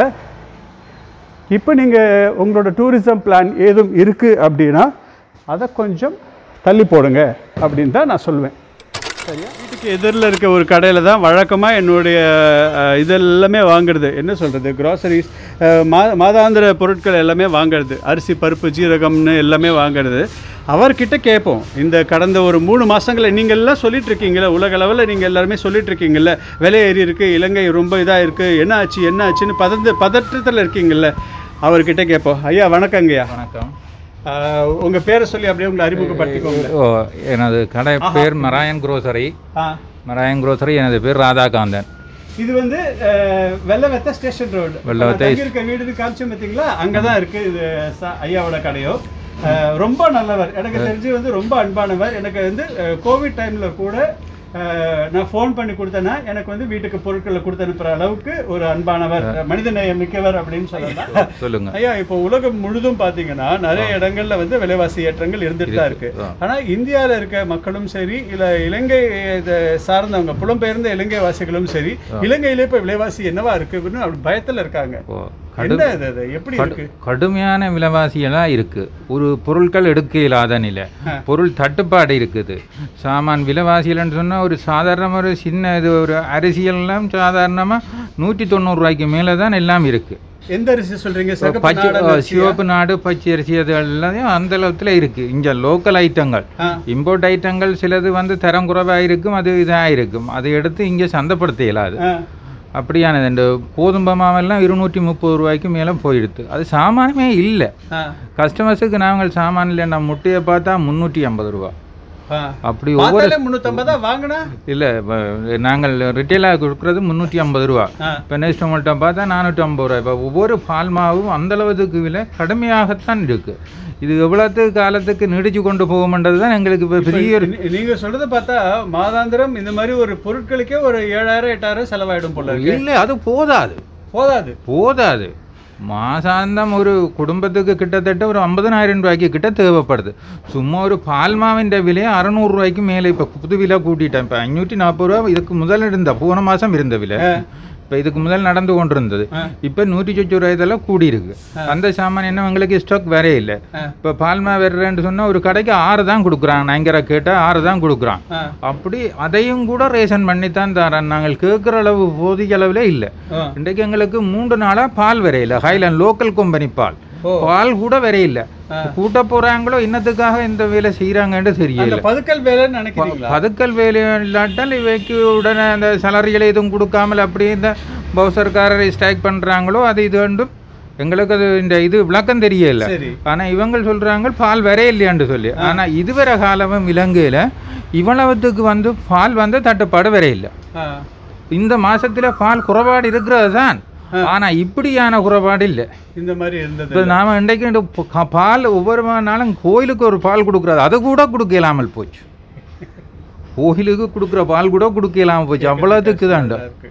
இப்போ நீங்கள் உங்களோட டூரிசம் பிளான் ஏதும் இருக்குது அப்படின்னா அதை கொஞ்சம் தள்ளி போடுங்க அப்படின்னு தான் நான் சொல்லுவேன் சரியா வீட்டுக்கு எதிரில் இருக்க ஒரு கடையில் தான் வழக்கமாக என்னுடைய அஹ், இதெல்லாமே வாங்குறது என்ன சொல்கிறது க்ராசரிஸ் மா மாதாந்திர பொருட்கள் எல்லாமே வாங்குறது அரிசி பருப்பு ஜீரகம்னு எல்லாமே வாங்குறது அவர்கிட்ட கேட்போம் இந்த கடந்த ஒரு மூணு மாதங்களை நீங்கள் எல்லாம் சொல்லிட்டு இருக்கீங்களே உலக அளவில் நீங்கள் எல்லாருமே சொல்லிட்டு இருக்கீங்கல்ல விலை ஏறி இருக்குது இலங்கை ரொம்ப இதாக இருக்குது என்ன ஆச்சு என்ன ஆச்சுன்னு பதந்து பதற்றத்தில் இருக்கீங்கல்ல அவர்கிட்ட கேட்போம் ஐயா வணக்கங்கய்யா வணக்கம் ஆஹ், உங்க பேரை சொல்லி அப்படியே உங்களை அறிமுகப்படுத்திக்கோங்க ஓ எனது கடை பேர் மராயன் குரோசரி ஆ மராயன் குரோசரி எனது பேர் ராதாகாந்தன் இது வந்து அஹ், வெள்ளவத்த ஸ்டேஷன் ரோடு வெள்ளவத்தை இருக்க வீடு காமிச்சோம் பார்த்தீங்களா அங்கே தான் இருக்கு இது ச- ஐயாவோட கடையோ அஹ், ரொம்ப நல்லவர் எனக்கு தெரிஞ்சு வந்து ரொம்ப அன்பானவர் எனக்கு வந்து அஹ், கோவிட் டைம்ல கூட அஹ், நான் ஃபோன் பண்ணி கொடுத்தேன்னா எனக்கு வந்து வீட்டுக்கு பொருட்களை கொடுத்து அனுப்புற அளவுக்கு ஒரு அன்பானவர் மனிதநேயம் மிக்கவர் அப்படின்னு சொல்லலாம் சொல்லுங்க ஐயா இப்போ உலகம் முழுதும் பாத்தீங்கன்னா நிறைய இடங்கள்ல வந்து விலைவாசி ஏற்றங்கள் இருந்துட்டு தான் இருக்கு ஆ. ஆனா இந்தியால இருக்க மக்களும் சரி இல்ல இலங்கை இத சார்ந்தவங்க புலம்பெயர்ந்த இலங்கை வாசிகளும் சரி இலங்கையில இப்ப விலைவாசி என்னவா இருக்குன்னு அப்படி பயத்துல இருக்காங்க ஓ என்ன கடும் இது இது? எப்படி கடு- இருக்கு கடுமையான விலைவாசியெல்லாம் இருக்கு ஒரு பொருட்கள் எடுக்க இல்லாத நிலை பொருள் தட்டுப்பாடு இருக்குது சாமான் விலைவாசிகள்னு சொன்னா ஒரு சாதாரண ஒரு சின்ன இது ஒரு அரிசியெல்லாம் சாதாரணமா நூற்றி தொண்ணூறு ரூபாய்க்கு மேலே தான் எல்லாம் இருக்கு எந்த அரிசி சொல்றீங்க சிகப்பு பச்சை நாடன் ஓ, அரிசியா? சிவப்பு நாடு பச்சை அரிசி அது எல்லாத்தையும் அந்த அளவுல இருக்கு இங்க லோக்கல் ஐட்டங்கள் ஆ. இம்போர்ட் ஐட்டங்கள் சிலது வந்து தரம் குறைவாக இருக்கும் அது இதாக இருக்கும் அதை எடுத்து இங்கே சந்தைப்படுத்த இயலாது ஆ. அப்படியானது இந்த கோதுமை மாவெல்லாம் இருநூற்றி முப்பது ரூபாய்க்கு மேலே போயிடுது அது சாமானமே இல்லை ஆ. கஸ்டமர்ஸுக்கு நாங்கள் சாமான் இல்லைன்னா முட்டையை பார்த்தா முந்நூற்றி ஐம்பது ரூபா ஆ. அப்படி ஒவ்வொரு பார்த்தாலே முன்னூத்தம்பதா வாங்கினா இல்லை நாங்கள் ரிட்டெயிலாக கொடுக்குறது முந்நூற்றி ஐம்பது ரூபா ஆ. இப்போ நெக்ஸ்ட் உங்கள்கிட்ட பார்த்தா நானூற்றி ஐம்பது ரூபா இப்போ ஒவ்வொரு பால் மாவும் அந்த அளவுக்கு விலை கடுமையாகத்தான் இருக்கு இது எவ்வளவு காலத்துக்கு நீடிச்சு கொண்டு போகும்ன்றது தான் எங்களுக்கு இப்போ பெரிய ஒரு நீ- நீங்க சொல்றத பார்த்தா மாதாந்திரம் இந்த மாதிரி ஒரு பொருட்களுக்கே ஒரு ஏழாயிரம் எட்டாயிரம் செலவாயிடும் போல இருக்கு இல்லை அது போதாது போதாது போதாது மாசாந்தம் ஒரு குடும்பத்துக்கு கிட்டத்தட்ட ஒரு ஐம்பதனாயிரம் ரூபாய்க்கு கிட்ட தேவைப்படுது சும்மா ஒரு பால் மாவிൻ്റെ விலையை அறநூறு ரூபாய்க்கு மேலே இப்போ புது விலை கூட்டிட்டேன் இப்போ அஞ்சூற்றி நாற்பது ரூபா இதுக்கு முதல் இருந்த போன மாதம் இருந்த விலை இப்போ இதுக்கு முதல் நடந்து கொண்டிருந்தது ஆ. இப்போ நூற்றி சொச்சு ரூபாயதெல்லாம் கூடி இருக்கு அந்த சாமான் என்ன எங்களுக்கு ஸ்டாக் வேற இல்லை ஆ. இப்போ பால்மா வேறேன்னு சொன்னா ஒரு கடைக்கு ஆறு தான் கொடுக்குறாங்க நைங்கரை கேட்டால் ஆறு தான் கொடுக்குறான் ஆ. அப்படி அதையும் கூட ரேஷன் பண்ணி தான் தரேன் நாங்கள் கேட்குற அளவு போதிய அளவில் இல்லை ஆ. இன்றைக்கு எங்களுக்கு மூன்று நாளா பால் வரையில ஹைலாண்ட் லோக்கல் கம்பெனி பால் ஓ. பால் கூட வரையில ஆ. கூட்ட போறாங்களோ இன்னத்துக்காக இந்த வேலை செய்யறாங்கன்னு அந்த தெரியல பதுக்கல் வேலைன்னு நினைக்கிறீங்களா பதுக்கல் வேலை இல்லாட்டால் இவைக்கு உடனே அந்த சலரிகளை எதுவும் கொடுக்காமல் அப்படியே இந்த பவுசர்காரரை ஸ்ட்ரைக் பண்றாங்களோ அது இது வேண்டும் எங்களுக்கு அது இந்த இது விளக்கம் தெரியல சரி ஆனா இவங்க சொல்றாங்க பால் வரையில்லையான்னு சொல்லி ஆனா இதுவரை காலமும் இலங்கையில இவ்வளவுத்துக்கு வந்து பால் வந்து தட்டுப்பாடு வரையில்லை ஆ. இந்த மாசத்துல பால் குறைபாடு இருக்கிறது தான் ஆனா இப்படியான குறைபாடு இல்லை இந்த மாதிரி இருந்தது இப்போ நாம இன்றைக்கு இந்த ப- கா- பால் ஒவ்வொரு நாளும் கோயிலுக்கு ஒரு பால் கொடுக்குறது அது கூட கொடுக்க இல்லாமல் போச்சு கோயிலுக்கு கொடுக்குற பால் கூட கொடுக்க இல்லாமல் போச்சு அவ்வளோத்துக்கு தான் இருக்கு.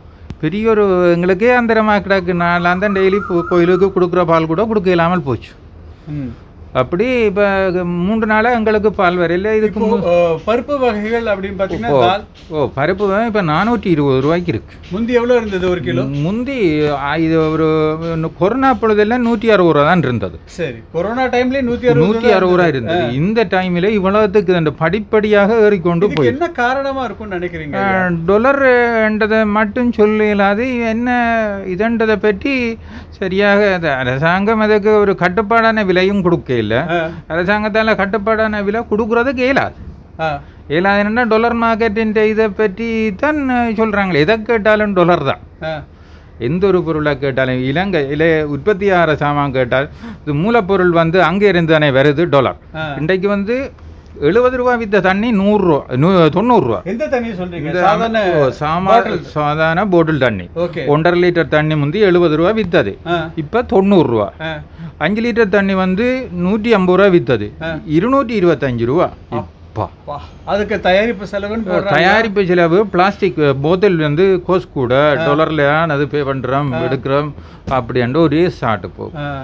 பெரிய ஒரு எங்களுக்கே அந்தரமாக கிடக்கு நான் தான் டெய்லி கோயிலுக்கு கொடுக்குற பால் கூட கொடுக்க இல்லாமல் போச்சு ம். அப்படி இப்போ மூன்று நாளாக எங்களுக்கு பால் வரையில இதுக்கு இப்போ மு- அஹ், பருப்பு வகைகள் அப்படின்னு பார்த்தீங்கன்னா ஓ தால் ஓ பருப்பு இப்போ நானூற்றி இருபது ரூபாய்க்கு இருக்கு முந்தி எவ்வளோ இருந்தது ஒரு கிலோ முந்தி ஆ, இது ஒரு இன்னும் கொரோனா பொழுதெல்லாம் நூற்றி அறுபது ரூபா தான் இருந்தது சரி கொரோனா டைம்லயே நூத்தி அறுபது நூற்றி அறுபது ரூபா இருந்தது இந்த டைமில் இவ்வளவுக்கு இந்த படிப்படியாக ஏறிக்கொண்டு இதுக்கு போய் என்ன காரணமா இருக்கும்னு நினைக்கிறீங்க டொலர் என்றதை மட்டும் சொல்ல இயலாது என்ன இதன்றதை பற்றி சரியாக அது அரசாங்கம் அதுக்கு ஒரு கட்டுப்பாடான விலையும் கொடுக்க இல்லை ஆ, அரசாங்கத்தால் கட்டுப்பாடான விலை கொடுக்குறதுக்கு இயலாது ஆ, இயலாது என்னன்னா டொலர் மார்க்கெட்டின் இதை பற்றி தான் சொல்கிறாங்களே எதை கேட்டாலும் டொலர் தான் ஆ. எந்த ஒரு பொருளை கேட்டாலும் இலங்கை இல்லை உற்பத்தியாகிற சாமான் கேட்டால் இது மூலப்பொருள் வந்து அங்கே இருந்து தானே வருது டொலர் ஆ. இன்றைக்கு வந்து எழுபது ரூபா வித்த தண்ணி நூறுரூவா நூ தொண்ணூறுரூவா எந்த தண்ணி சொல்றீங்க இந்த சாதாரண ஓ, சாமா bottle. சாதாரண போட்டில் தண்ணி ஓகே ஒன்றரை லிட்டர் தண்ணி முந்தி எழுபது ரூபா வித்தது ஆ, இப்போ தொண்ணூறுரூவா ஆ. அஞ்சு லிட்டர் தண்ணி வந்து நூற்றி ஐம்பது ரூபா வித்தது ஆ. இருநூற்றி இருபத்தஞ்சு ரூபா இப்பா வா, அதுக்கு தயாரிப்பு செலவுன்னு போடுறாங்க தயாரிப்பு செலவு பிளாஸ்டிக் போத்தல் வந்து கோஸ் கூட டாலர்ல அது பே பண்றோம் எடுக்கிறோம் அப்படின்ற ஒரே சாட்டு போகும் ஆ.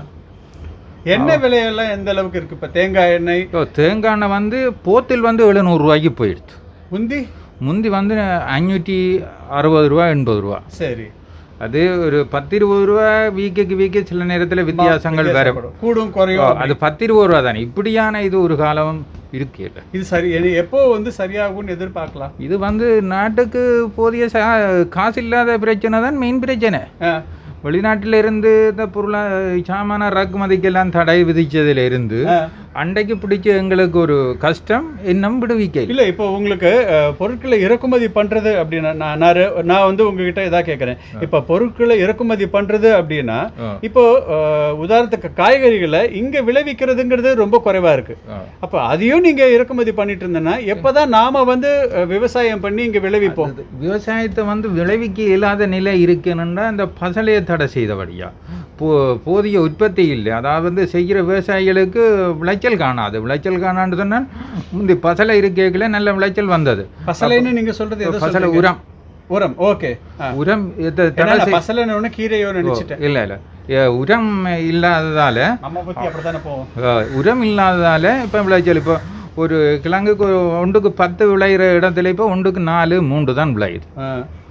எண்ணெய் விலையெல்லாம் எந்த அளவுக்கு இருக்கு இப்ப தேங்காய் எண்ணெய் இப்போ தேங்காய் எண்ணெய் வந்து போத்தில் வந்து எழுநூறு ரூபாய்க்கு போயிடுது முந்தி முந்தி வந்து அஞ்சூற்றி அறுபது ரூபா எண்பது ரூபா சரி அது ஒரு பத்து இருபது ரூபா வீக்குக்கு வீக்கு சில நேரத்தில் வித்தியாசங்கள் வேற வித்தியாசப்படும். கூடும் ஓ, குறையும் அது பத்து இருபது ரூபா தானே இப்படியான இது ஒரு காலம் இருக்கு இல்ல இது சரி இது எப்போ வந்து சரியாகும்னு எதிர்பார்க்கலாம் இது வந்து நாட்டுக்கு போதிய சா- காசு இல்லாத பிரச்சனை தான் மெயின் பிரச்சனை ஆ, வெளிநாட்டில இருந்து இந்த பொருளா சாமான இறக்குமதிக்கெல்லாம் தடை விதிச்சதுல இருந்து ஆ. அண்டைக்கு பிடிச்ச எங்களுக்கு ஒரு கஷ்டம் இன்னும் விடுவிக்க இல்லை. இல்ல இப்போ உங்களுக்கு அஹ், பொருட்களை இறக்குமதி பண்றது அப்படின்னா நான் நான் ரெ- நான் வந்து உங்ககிட்ட இதா கேட்கறேன் இப்ப பொருட்களை இறக்குமதி பண்றது அப்படின்னா ஆ. இப்போ அஹ், உதாரணத்துக்கு காய்கறிகளை இங்க விளைவிக்கிறதுங்கிறது ரொம்ப குறைவா இருக்கு ஆ. அப்ப அதையும் நீங்க இறக்குமதி பண்ணிட்டு இருந்தேன்னா எப்பதான் நாம வந்து அஹ், விவசாயம் பண்ணி இங்க விளைவிப்போம் அது விவசாயத்தை வந்து விளைவிக்க இயலாத நிலை இருக்குன்னா இந்த பசலையை தடை செய்தபடியா போ போதிய உற்பத்தி இல்லை அதாவது செய்கிற விவசாயிகளுக்கு விளைச்சல் காணாது விளைச்சல் காணான்னு சொன்னால் முந்தி பசலை இருக்கைகள நல்ல விளைச்சல் வந்தது பசலைன்னு நீங்க சொல்றது எதை பசலை சொல்றீங்க? உரம் உரம் ஓகே உரம் இத தடை செய்- பசலைன்னு ஒண்ணு கீரையோ நினைச்சிட்டேன் ஓ, இல்ல இல்ல ஏ, உரம் இல்லாததால நம்ம பத்தி அப்படித்தானே போவோம் அஹ், உரம் இல்லாததால இப்போ விளைச்சல் இப்போ ஒரு கிழங்குக்கு ஒரு ஒன்றுக்கு பத்து விளையிற இடத்துல இப்போ ஒன்றுக்கு நாலு மூன்று தான் விளையுது ஆ.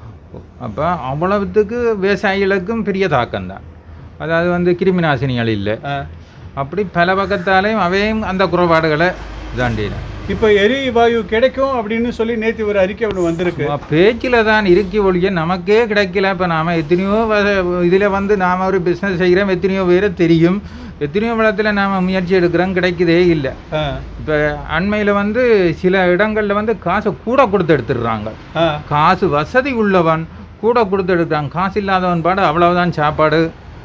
அப்போ அவ்வளவுத்துக்கு விவசாயிகளுக்கும் பெரிய தாக்கம் தான் அதாவது வந்து கிருமி நாசினிகள் இல்லை ஆ. அப்படி பல பக்கத்தாலையும் அவையும் அந்த குறைபாடுகளை தாண்டின இப்போ எரிவாயு கிடைக்கும் அப்படின்னு சொல்லி நேத்து ஒரு அறிக்கை ஒண்ணு வந்திருக்கு பேச்சில் தான் இருக்கி ஒழிய நமக்கே கிடைக்கல இப்போ நாம எத்தனையோ இதில் வந்து நாம் ஒரு பிஸ்னஸ் செய்கிறோம் எத்தனையோ பேரை தெரியும் எத்தனையோ இடத்துல நாம் முயற்சி எடுக்கிறோம் கிடைக்குதே இல்லை ஆ. இப்போ அண்மையில் வந்து சில இடங்களில் வந்து காசை கூட கொடுத்து எடுத்துடுறாங்க ஆ. காசு வசதி உள்ளவன் கூட கொடுத்து எடுக்கிறான் காசு இல்லாதவன் பாடு அவ்வளவுதான் சாப்பாடு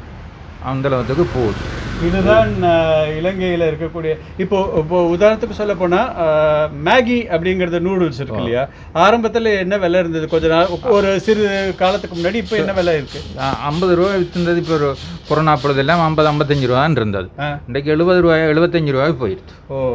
அந்த அளவுக்கு போகுது இதுதான் அஹ், இலங்கையில இருக்கக்கூடிய இப்போ இப்போ உதாரணத்துக்கு சொல்ல போனா அஹ், மேகி அப்படிங்கறது நூடுல்ஸ் இருக்கு இல்லையா ஆரம்பத்துல என்ன விலை இருந்தது கொஞ்ச நாள் ஒரு சிறு காலத்துக்கு முன்னாடி இப்போ என்ன விலை இருக்கு ஐம்பது ரூபாய் விற்றுந்தது இப்போ ஒரு கொரோனா பொழுதெல்லாம் ஐம்பது ஐம்பத்தஞ்சு ரூபா தான் இருந்தது ஆ. இன்றைக்கு எழுபது ரூபாய் எழுபத்தஞ்சு ரூபாய் போயிடுது ஓ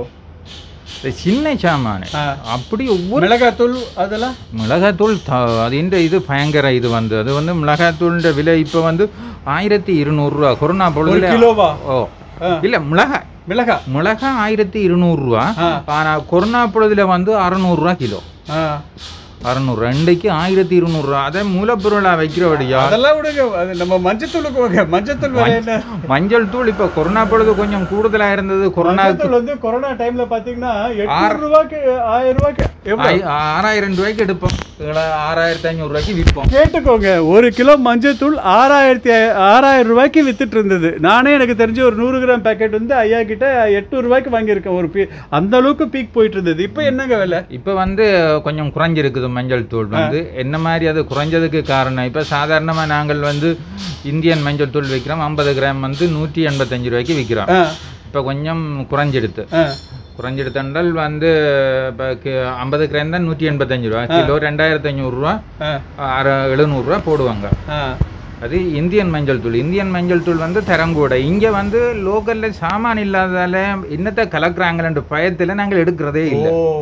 இது சின்ன சாமான் ஆ. அப்படி ஒவ்வொரு மிளகாத்தூள் அதெல்லாம் மிளகாத்தூள் த- அது இந்த இது பயங்கர இது வந்து அது வந்து மிளகாத்தூள்ன்ற விலை இப்போ வந்து ஆயிரத்தி இருநூறுவா கொரோனா ஒரு பொழுதுல கிலோவா ஓ ஆ. இல்ல மிளகாய் மிளகா மிளகாய் ஆயிரத்தி இருநூறுவா ஆ. ஆனா கொரோனா பொழுதுல வந்து அறநூறுவா கிலோ ஆ. அறநூறு ரெண்டைக்கு ஆயிரத்தி இருநூறுவா அதை மூலப்பொருளா வைக்கிறபடியா அதெல்லாம் விடுங்க அது நம்ம மஞ்சத்தூளுக்கு வாங்க மஞ்சத்தூள் விலை என்ன மஞ்சள் தூள் இப்ப கொரோனா பொழுது கொஞ்சம் கூடுதலா இருந்தது கொரோனா மஞ்சத்தூள் வந்து கொரோனா டைம்ல பாத்தீங்கன்னா எட்நூறு ரூபாய்க்கு ஆயிரம் ரூபாய்க்கு எவ்வளவு ஆறாயிரம் ரூபாய்க்கு எடுப்போம் இதுல ஆறாயிரத்தி ஐநூறு ரூபாய்க்கு விற்போம் கேட்டுக்கோங்க ஒரு கிலோ மஞ்சத்தூள் ஆறாயிரத்தி ஆறாயிரம் ரூபாய்க்கு வித்துட்டு இருந்தது நானே எனக்கு தெரிஞ்ச ஒரு நூறு கிராம் பேக்கெட் வந்து ஐயா கிட்ட எட்நூறு ரூபாய்க்கு வாங்கியிருக்கேன் ஒரு பீ அந்த அளவுக்கு பீக் போயிட்டு இருந்தது இப்போ என்னங்க விலை இப்ப வந்து கொஞ்சம் குறைஞ்சிருக்குது மஞ்சள் தூள் வந்து என்ன மாதிரி அது குறைஞ்சதுக்கு காரணம் இப்ப சாதாரணமா நாங்கள் வந்து இந்தியன் மஞ்சள் தூள் விற்கிறோம் ஐம்பது கிராம் வந்து நூற்றி எண்பத்தஞ்சு ரூபாய்க்கு விற்கிறோம் ஆ, இப்ப கொஞ்சம் குறைஞ்சிடுது ஆ, குறைஞ்சிடுத்தண்டால் வந்து இப்போ ஐம்பது கிராம் தான் நூற்றி எண்பத்தஞ்சு ரூபா கிலோ ரெண்டாயிரத்தி ஐநூறுரூவா ஆ, அரை எழுநூறுரூவா போடுவாங்க ஆ. அது இந்தியன் மஞ்சள் தூள் இந்தியன் மஞ்சள் தூள் வந்து தரம் கூட இங்க வந்து லோக்கல்ல சாமான் இல்லாததால என்னத்தை கலக்குறாங்கன்ற பயத்துல நாங்கள் எடுக்கிறதே இல்லை ஓ இது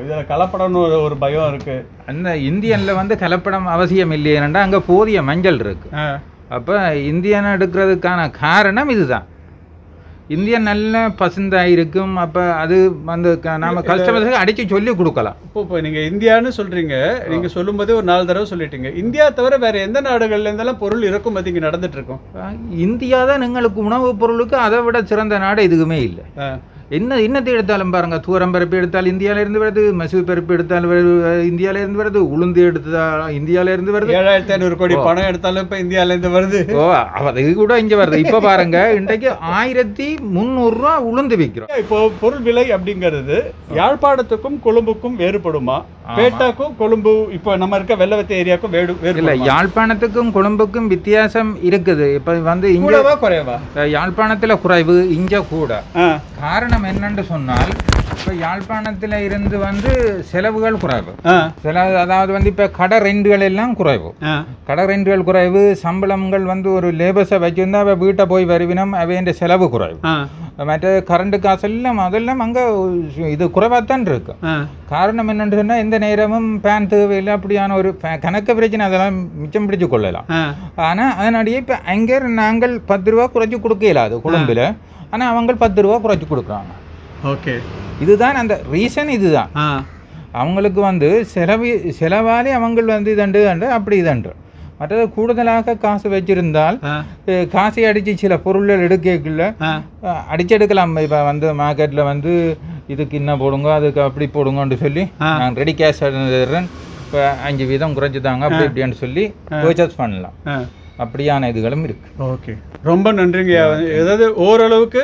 இதில் கலப்படம்னு ஒரு ஒரு பயம் இருக்கு அந்த இந்தியன்ல வந்து கலப்படம் அவசியம் இல்லையேனண்டா அங்க போதிய மஞ்சள் இருக்கு ஆ அப்ப இந்தியன் எடுக்கிறதுக்கான காரணம் இதுதான் இந்தியன் நல்ல பசுந்தா இருக்கும் அப்ப அது வந்து க- நாம கஸ்டமர்ஸுக்கு அடிச்சு சொல்லி கொடுக்கலாம் இப்போ இப்போ நீங்க இந்தியான்னு சொல்றீங்க நீங்க சொல்லும்போதே ஒரு நாலு தடவை சொல்லிட்டீங்க இந்தியா தவிர வேற எந்த நாடுகள்ல இருந்தெல்லாம் பொருள் இறக்குமதி இங்க நடந்துட்டு இருக்கும் அஹ் இந்தியா தான் எங்களுக்கு உணவுப் பொருளுக்கு அதை விட சிறந்த நாடு எதுவுமே இல்லை ஆ. என்ன என்னத்தை எடுத்தாலும் பாருங்க தூரம் பருப்பு எடுத்தால் இந்தியால இருந்து வருது மசூர் பருப்பு எடுத்தால் வருது, இந்தியால இருந்து வருது உளுந்து எடுத்தா இந்தியால இருந்து வருது ஏழாயிரத்தி ஐநூறு கோடி ஓ. பணம் எடுத்தாலும் இப்ப இந்தியால இருந்து வருது ஓ அது கூட இங்க வருது இப்ப பாருங்க இன்றைக்கு ஆயிரத்தி முந்நூறு ரூபா உளுந்து விற்கிறோம் இப்போ பொருள் விலை அப்படிங்கிறது யாழ்ப்பாணத்துக்கும் கொழும்புக்கும் வேறுபடுமா ஆமா. பேட்டாக்கும் கொழும்பு இப்போ நம்ம இருக்க வெள்ளவத்தை ஏரியாக்கும் வேறு இல்ல வேறுபடுமா யாழ்ப்பாணத்துக்கும் கொழும்புக்கும் வித்தியாசம் இருக்குது இப்ப வந்து இங்க கூடவா குறைவா அஹ், யாழ்ப்பாணத்துல குறைவு இங்க கூட ஆ காரணம் என்னன்னு சொன்னால் இப்ப யாழ்ப்பாணத்துல இருந்து வந்து செலவுகள் குறைவு ஆ செலவு அதாவது வந்து இப்ப கடை ரெண்டுகள் எல்லாம் குறைவு ஆ கடை ரெண்டுகள் குறைவு சம்பளங்கள் வந்து ஒரு லேபர்ஸை வச்சிருந்தா அவ வீட்டை போய் வருவினம் அவையின் செலவு குறைவு ஆ மற்ற கரண்ட் காசு எல்லாம் அதெல்லாம் அங்க இது குறைவாத்தான் இருக்கு ஆ காரணம் என்னன்னு சொன்னா எந்த நேரமும் பேன் தேவையில்லை அப்படியான ஒரு ப- கணக்கு பிரச்சனை அதெல்லாம் மிச்சம் பிடிச்சு கொள்ளலாம் ஆ ஆனா அதனாடியே இப்ப அங்கே நாங்கள் பத்து ரூபா குறைச்சு கொடுக்க இயலாது கொழும்புல ஆனா அவங்க பத்து ரூபா குறைச்சு கொடுக்குறாங்க ஓகே இதுதான் அந்த ரீசன் இதுதான் ஆ அவங்களுக்கு வந்து செலவு செலவாலே அவங்க வந்து இதண்டு இதண்டு அப்படி இதண்டு மற்றது கூடுதலாக காசு வச்சிருந்தால் ஆ அஹ், காசை அடிச்சு சில பொருள்கள் எடுக்கல ஆ அடிச்செடுக்கலாம் இப்போ வந்து மார்க்கெட்ல வந்து இதுக்கு என்ன போடுங்க அதுக்கு அப்படி போடுங்கன்னு சொல்லி ஆ. நான் ரெடி கேஷ் தர்றேன் இப்போ அஞ்சு வீதம் குறைச்சு தாங்க அப்படி இப்படின்னு சொல்லி பர்ச்சேஸ் பண்ணலாம் ஆ அப்படியான இதுகளும் இருக்கு ஓகே ரொம்ப நன்றிங்க ஏதாவது ஓரளவுக்கு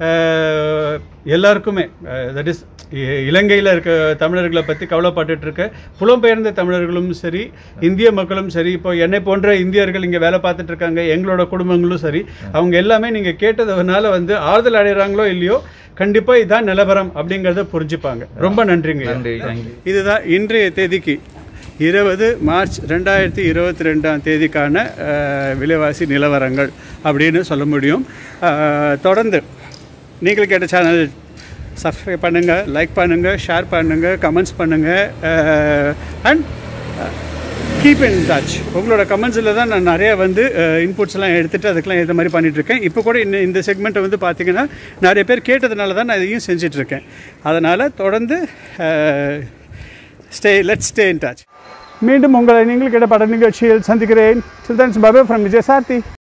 அஹ், எல்லாருக்குமே தட் இஸ் இலங்கையில் இருக்க தமிழர்களை பற்றி கவலைப்பட்டுட்டு இருக்க புலம்பெயர்ந்த தமிழர்களும் சரி இந்திய மக்களும் சரி இப்போ என்னை போன்ற இந்தியர்கள் இங்கே வேலை பார்த்துட்டு இருக்காங்க எங்களோட குடும்பங்களும் சரி அவங்க எல்லாமே நீங்கள் கேட்டதுனால வந்து ஆறுதல் அடைகிறாங்களோ இல்லையோ கண்டிப்பாக இதான் நிலவரம் அப்படிங்கிறத புரிஞ்சுப்பாங்க ரொம்ப நன்றிங்க நன்றி தேங்க்யூ இதுதான் இன்றைய தேதிக்கு இருபது மார்ச் ரெண்டாயிரத்தி இருபத்தி ரெண்டாம் தேதிக்கான அஹ், விலைவாசி நிலவரங்கள் அப்படின்னு சொல்ல முடியும் அஹ், தொடர்ந்து நீங்கள் கேட்ட சேனல் சப்ஸ்கிரைப் பண்ணுங்கள் லைக் பண்ணுங்கள் ஷேர் பண்ணுங்கள் கமெண்ட்ஸ் பண்ணுங்கள் அண்ட் கீப் இன் டச் உங்களோட கமெண்ட்ஸில் தான் நான் நிறைய வந்து இன்புட்ஸ் எல்லாம் எடுத்துகிட்டு அதுக்கெல்லாம் இந்த மாதிரி பண்ணிட்டு இருக்கேன் இப்போ கூட இந்த இந்த செக்மெண்ட்டை வந்து பார்த்தீங்கன்னா நிறைய பேர் கேட்டதுனால தான் நான் இதையும் செஞ்சிட்ருக்கேன் அதனால் தொடர்ந்து stay let stay in touch மீண்டும் உங்களை நீங்கள் கேட்ட பட நிகழ்ச்சியில் சந்திக்கிறேன் சில்ட்ரன்ஸ் பாபே ஃப்ரம் விஜய் சார்த்தி